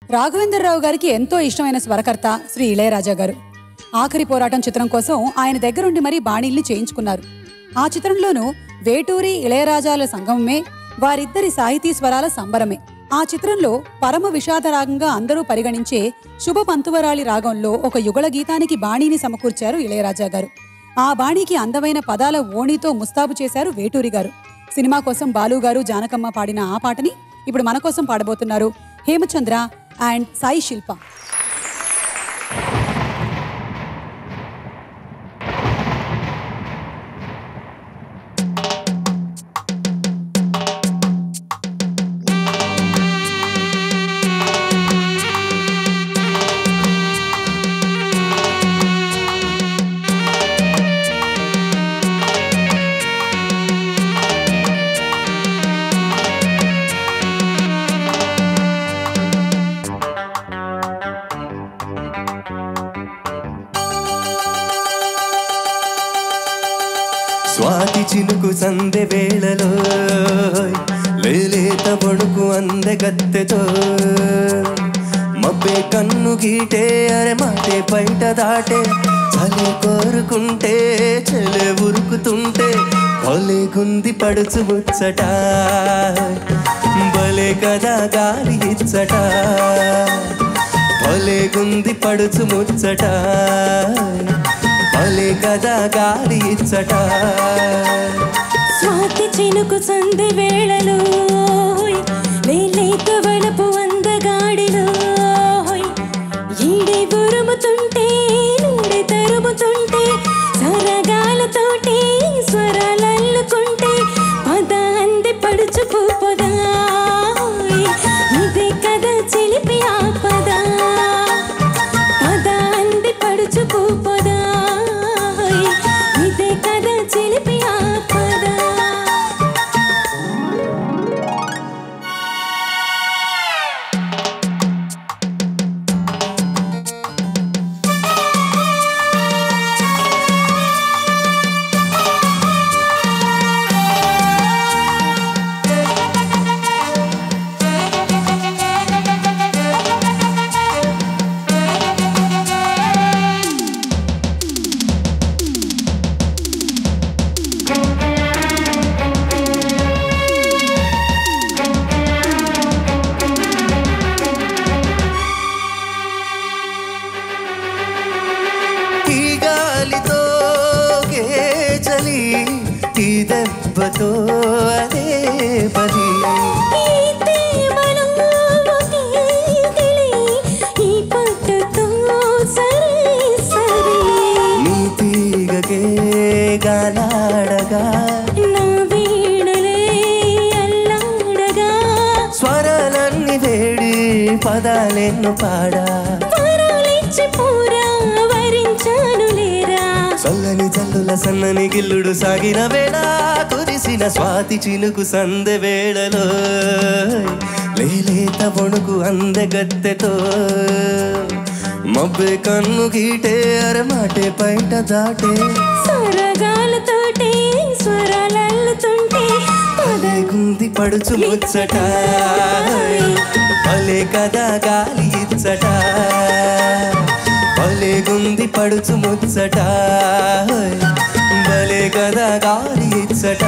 రాఘవేంద్రరావు గారికి ఎంతో ఇష్టమైన స్వరకర్త శ్రీ ఇళయరాజా గారు ఆఖరి పోరాటం చిత్రం కోసం ఆయన దగ్గరుండి మరీ బాణీల్ని చేయించుకున్నారు ఆ చిత్రంలోనూ వేటూరి ఇళయరాజాల సంగమమే వారిద్దరి సాహితీ స్వరాల సంబరమే ఆ చిత్రంలో పరమ విషాద రాగంగా అందరూ పరిగణించే శుభ పంతువరాళి రాగంలో ఒక యుగళ గీతానికి బాణీని సమకూర్చారు ఇళయరాజా గారు ఆ బాణీకి అందమైన పదాల ఓణితో ముస్తాబు చేశారు వేటూరి గారు సినిమా కోసం బాలు గారు జానకమ్మ పాడిన ఆ పాటని ఇప్పుడు మన కోసం పాడబోతున్నారు హేమచంద్ర అండ్ సాయి శిల్ప స్వాతి చినుకు సందె వేళలో లేలేత వణుకు అందె గత్తెతో మబ్బే కన్ను గీటే అరే మాటే బయట దాటే చలి కోరుకుంటే చెలే ఉరుకుతుంటే భలే గుంది పడుచు ముచ్చట భలే కదా గాలి ఇచ్చట భలే గుంది పడుచు ముచ్చట భలే కదా గాలి ఇచ్చట స్వాతి చినుకు సందె వేళలో లేలేత వలపు అందగాడిలో ఈడే ఉరుముతుంటే నుండి తరుముతుంటే సరగాలతోటి స్వరాలల్లుకుంటే పద అంది పడుచుకు పదా ఇదే కదా చిలిపి ఆపద పద అంది పడుచుకు పదా ఇదే కదా చిలిపి ఆపద ఈ గాలితో చలి ఈ దెబ్బతో అదే బలి ఈ తేమలో ఒకే గిలి, ఈ పట్టుతో సరే సరే నీ తీగకే గాలాడగా నా వీణలే అల్లాడగా స్వరాలన్నీ వేడి పదాలెన్ను పాడా వరాలిచ్చి పూరా వరించాను లేరా చల్లని చల్లుల సన్నని గిల్లుడు సాగిన వేళ కురిసిన స్వాతి చినుకు సందె వేళలో లేలేత వణుకు అందె గత్తెతో మబ్బే కన్ను గీటే అరమాటే బయట దాటే సరగాలతోటి స్వరాలల్లుతుంటే భలే గుంది పడుచు ముచ్చట భలే కదా గాలి ఇచ్చట భలే గుంది పడుచు ముచ్చట భలే కదా గాలి ఇచ్చట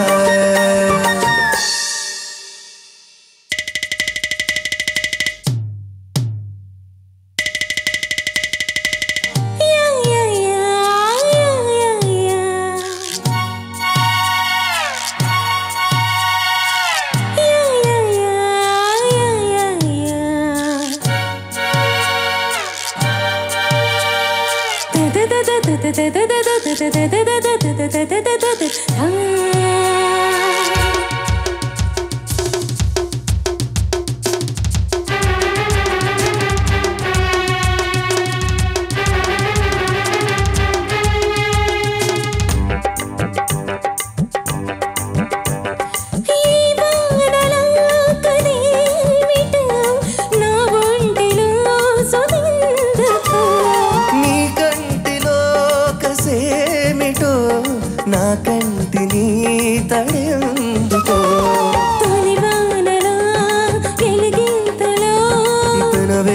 యా యా యా యా యా యా యా యా యా యా యా ఈ వానలా కదేమిటో నా ఒంటిలో సుగంధతో నీ కంటిలో కసేమిటో నా కంటిని తడెందుకో తొలివానలా వెలిగింతలో తన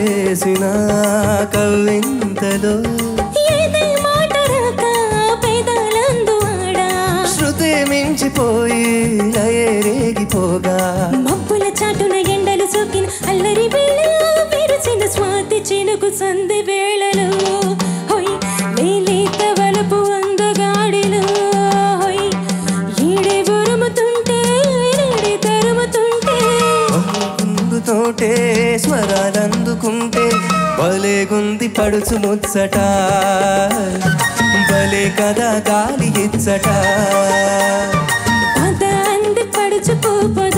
కవ్వింతలో ఏదే మాట రాక పేదలందు ఆడా శృతి మించిపోయి లయే రేగిపోగా మబ్బుల చాటున ఎండలు సోకిన అల్లరి వేళ విరిసిన స్వాతి చినుకు సంధి వేళలో హొయ్ లేలేత వలపు అందగాడిలో హొయ్ ఈడే ఉరుముతుంటే ఈడే తరుముతుంటే తోటే స్వరాలందుకుంటే భలే గుంది పడుచు ముచ్చట భలే కదా గాలి ఇచ్చట పద అంది పడుచు పూపు